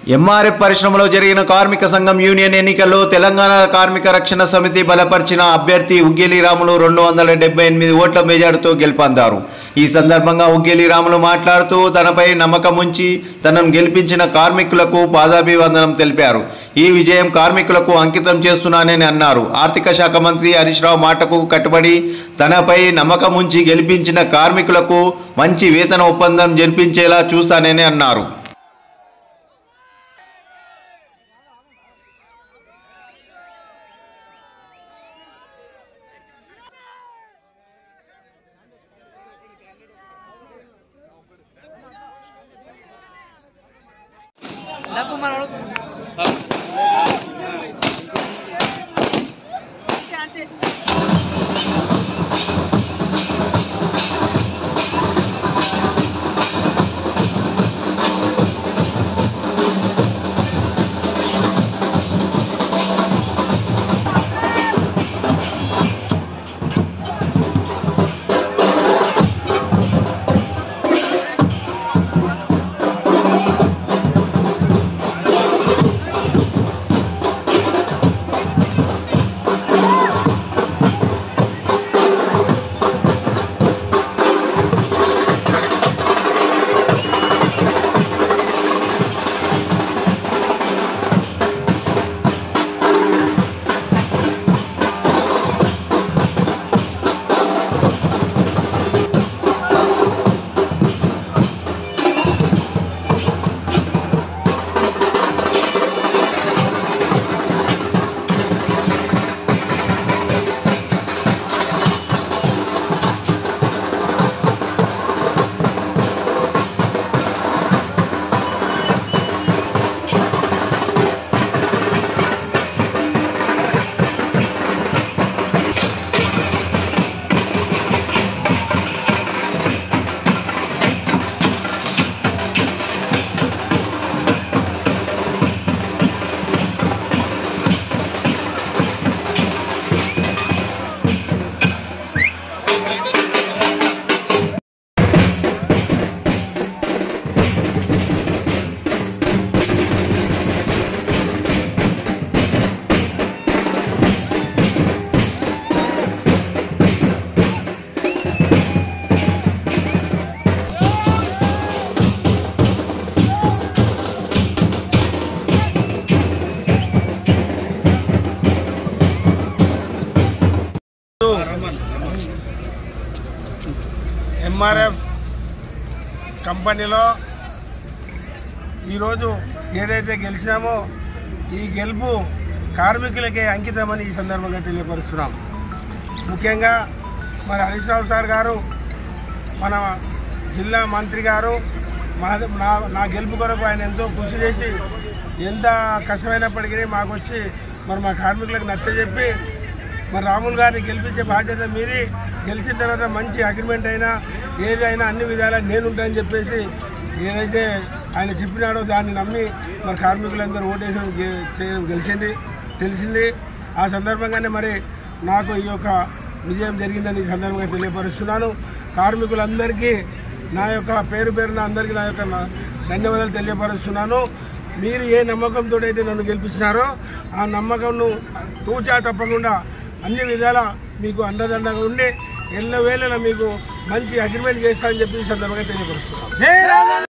MRF పరిశ్రమలో జరిగిన కార్మిక సంఘం యూనియన్ ఎన్నికల్లో తెలంగాణ కార్మిక రక్షణ సమితి బలపరిచిన అభ్యర్థి ఉగ్గేలి రాములు రెండు వందల డెబ్బై ఎనిమిది ఓట్ల మెజార్టీతో గెలుపొందారు ఈ సందర్భంగా ఉగ్గేలి రాములు మాట్లాడుతూ తనపై నమ్మకం ఉంచి తనను గెలిపించిన కార్మికులకు పాదాభివందనం తెలిపారు ఈ విజయం కార్మికులకు అంకితం చేస్తున్నానని అన్నారు ఆర్థిక శాఖ మంత్రి హరీష్ రావు మాటకు కట్టుబడి తనపై నమ్మకం ఉంచి గెలిపించిన కార్మికులకు మంచి వేతన ఒప్పందం జరిపించేలా చూస్తానని అన్నారు డబ్బు మనోడు ఎంఆర్ఎఫ్ కంపెనీలో ఈరోజు ఏదైతే గెలిచినామో ఈ గెలుపు కార్మికులకే అంకితమని ఈ సందర్భంగా తెలియపరుస్తున్నాం ముఖ్యంగా మరి హరీష్ రావు సార్ గారు మన జిల్లా మంత్రి గారు మా నా నా గెలుపు కొరకు ఆయన ఎంతో కృషి చేసి ఎంత కష్టమైనప్పటికీ మాకు వచ్చి మరి మా కార్మికులకు నచ్చజెప్పి మరి రాములు గారిని గెలిపించే బాధ్యత మీది గెలిచిన తర్వాత మంచి అగ్రిమెంట్ అయినా ఏదైనా అన్ని విధాలా నేనుంటానని చెప్పేసి ఏదైతే ఆయన చెప్పినాడో దాన్ని నమ్మి మరి కార్మికులందరూ ఓటేసిన చేయడం గెలిచింది తెలిసింది ఆ సందర్భంగానే మరి నాకు ఈ యొక్క విజయం జరిగిందని ఈ సందర్భంగా తెలియపరుస్తున్నాను కార్మికులందరికీ నా యొక్క పేరు పేరున అందరికీ నా యొక్క నా- ధన్యవాదాలు తెలియపరుస్తున్నాను మీరు ఏ నమ్మకంతో అయితే నన్ను గెలిపించినారో ఆ నమ్మకంను తూచా తప్పకుండా అన్ని విధాల మీకు అండదండగా ఉండి ఎల్లవేళలా మీకు మంచి అగ్రిమెంట్ చేస్తానని చెప్పి ఈ సందర్భంగా తెలియపరుస్తున్నాను